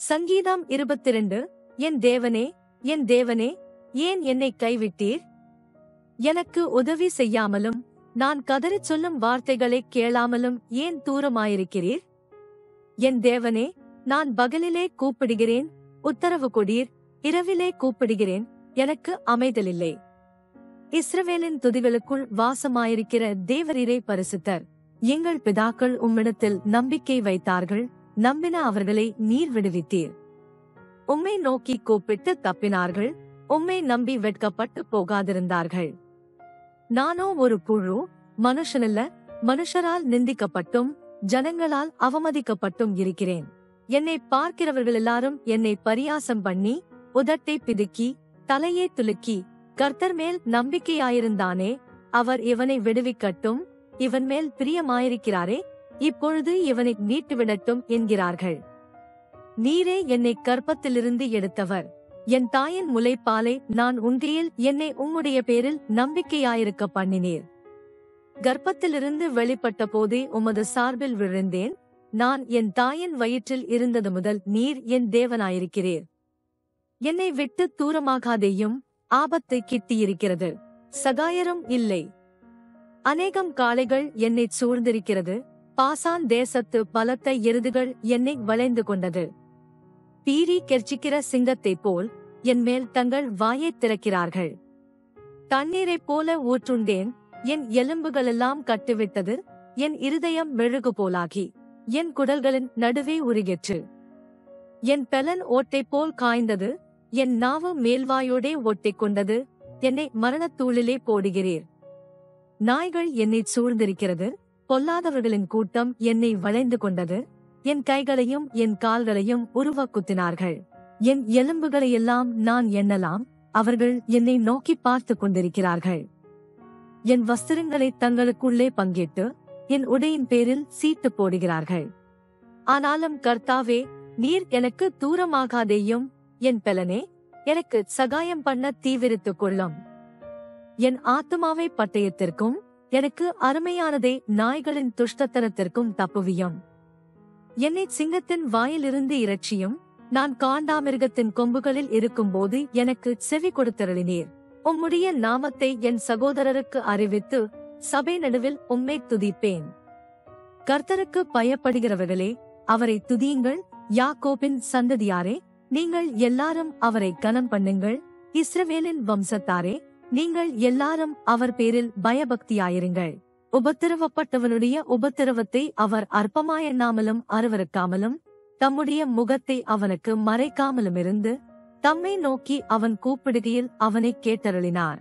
சங்கீதம் இருபத்திரண்டு என் தேவனே என் தேவனே ஏன் என்னை கைவிட்டீர் எனக்கு உதவி செய்யாமலும் நான் கதறிச் சொல்லும் வார்த்தைகளை கேளாமலும் ஏன் தூரமாயிருக்கிறீர் என் தேவனே நான் பகலிலே கூப்பிடுகிறேன் உத்தரவு கொடீர் இரவிலே கூப்பிடுகிறேன் எனக்கு அமைதலில்லை இஸ்ரவேலின் துதிகளுக்குள் வாசமாயிருக்கிற தேவரீரே பரிசுத்தர் எங்கள் பிதாக்கள் உம்மிடத்தில் நம்பிக்கை வைத்தார்கள் நம்பின அவர்களை நீர் விடுவித்தீர் உம்மை நோக்கி கூப்பிட்டு தப்பினார்கள் உம்மை நம்பி வெட்கப்பட்டு போகாதிருந்தார்கள் நானோ ஒரு புழு மனுஷனல்ல மனுஷரால் நிந்திக்கப்பட்டும் ஜனங்களால் அவமதிக்கப்பட்டும் இருக்கிறேன் என்னை பார்க்கிறவர்கள் எல்லாரும் என்னை பரியாசம் பண்ணி உதட்டை பிதுக்கி தலையை துலுக்கி கர்த்தர் மேல் நம்பிக்கையாயிருந்தானே அவர் இவனை விடுவிக்கட்டும் இவன் மேல் பிரியமாயிருக்கிறாரே இப்பொழுது இவனை மீட்டுவிடட்டும் என்கிறார்கள் நீரே என்னை கற்பத்திலிருந்து எடுத்தவர் என் தாயின் முலைப்பாலை நான் உண்டியில் என்னை உம்முடைய பேரில் நம்பிக்கையாயிருக்க பண்ணினீர் கர்ப்பத்திலிருந்து வெளிப்பட்ட போதே உமது சார்பில் விழுந்தேன் நான் என் தாயின் வயிற்றில் இருந்தது முதல் நீர் என் தேவனாயிருக்கிறீர் என்னை விட்டு தூரமாகாதேயும் ஆபத்தை கிட்டியிருக்கிறது சகாயரும் இல்லை அநேகம் காளைகள் என்னை சூழ்ந்திருக்கிறது பாசான் தேசத்து பலத்த எருதுகள் என்னை வளைந்து கொண்டது பீறி கெர்ச்சிக்கிற சிங்கத்தைப் போல் என் மேல் தங்கள் வாயைத் திறக்கிறார்கள் தண்ணீரைப் போல ஊற்றுண்டேன் என் எலும்புகளெல்லாம் கட்டுவிட்டது என் இருதயம் மெழுகு போலாகி என் குடல்களின் நடுவே உருகிற்று என் பெலன் ஓட்டை போல் காய்ந்தது என் நாவு மேல்வாயோடே ஒட்டிக் கொண்டது என்னை மரணத்தூளிலே போடுகிறீர் நாய்கள் என்னை சூழ்ந்திருக்கிறது பொல்லாதவர்களின் கூட்டம் என்னை வளைந்து கொண்டது என் கைகளையும் என் கால்களையும் உருவ குத்தினார்கள் என் எலும்புகளையெல்லாம் நான் எண்ணலாம் அவர்கள் என்னை நோக்கி பார்த்து கொண்டிருக்கிறார்கள் என் வஸ்திரங்களை தங்களுக்குள்ளே பங்கிட்டு என் உடையின் பேரில் சீட்டு போடுகிறார்கள் ஆனாலும் கர்த்தாவே நீர் எனக்கு தூரமாகாதேயும் என் பெலனே எனக்கு சகாயம் பண்ண தீவிரித்துக் கொள்ளும் என் ஆத்துமாவை பட்டயத்திற்கும் எனக்கு அருமையானதை நாய்களின் துஷ்டத்தனத்திற்கும் தப்புவியும் என்னை சிங்கத்தின் வாயிலிருந்து இரட்சியும் நான் காண்டாமிருகத்தின் கொம்புகளில் இருக்கும்போது எனக்கு செவி கொடுத்தருளினீர் உம்முடைய நாமத்தை என் சகோதரருக்கு அறிவித்து சபை நடுவில் உம்மை துதிப்பேன் கர்த்தருக்கு பயப்படுகிறவர்களே அவரை துதியுங்கள் யாக்கோபின் சந்ததியாரே நீங்கள் எல்லாரும் அவரை கனம் பண்ணுங்கள் இஸ்ரவேலின் வம்சத்தாரே நீங்கள் எல்லாரும் அவர் பேரில் பயபக்தியாயிருங்கள் உபத்திரவப்பட்டவனுடைய உபத்திரவத்தை அவர் அற்பமாயெண்ணாமலும் அருவருக்காமலும் தம்முடைய முகத்தை அவனுக்கு மறைக்காமலும் இருந்து தம்மை நோக்கி அவன் கூப்பிடுகையில் அவனை கேட்டருளினார்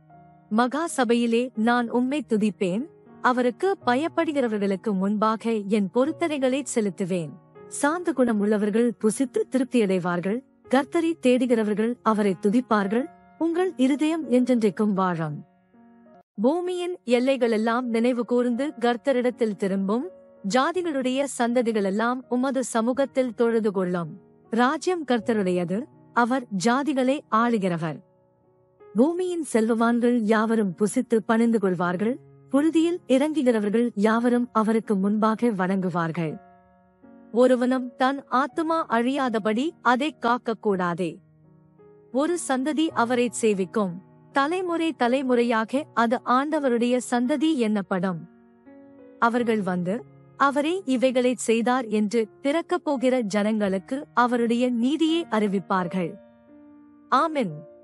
மகா சபையிலே நான் உம்மை துதிப்பேன் அவருக்கு பயப்படுகிறவர்களுக்கு முன்பாக என் பொருத்தனைகளை செலுத்துவேன் சாந்த குணம் உள்ளவர்கள் புசித்து திருப்தியடைவார்கள் கர்த்தரை தேடுகிறவர்கள் அவரை துதிப்பார்கள் உங்கள் இருதயம் என்றென்றைக்கும் வாழும் பூமியின் எல்லைகளெல்லாம் நினைவு கூர்ந்து கர்த்தரிடத்தில் திரும்பும் ஜாதிகளுடைய சந்ததிகளெல்லாம் உமது சமூகத்தில் தொழுது கொள்ளும் ராஜ்யம் கர்த்தருடையது அவர் ஜாதிகளை ஆளுகிறவர் பூமியின் செல்வவான்கள் யாவரும் புசித்து பணிந்து கொள்வார்கள் புழுதியில் இறங்குகிறவர்கள் யாவரும் அவருக்கு முன்பாக வணங்குவார்கள் ஒருவனும் தன் ஆத்துமா அழியாதபடி அதை காக்கக்கூடாதே ஒரு சந்ததி அவரை சேவிக்கும் தலைமுறை தலைமுறையாக அது ஆண்டவருடைய சந்ததி என்னப்படும் அவர்கள் வந்து அவரே இவைகளைச் செய்தார் என்று பிறக்கப் போகிற ஜனங்களுக்கு அவருடைய நீதியை அறிவிப்பார்கள் ஆமென்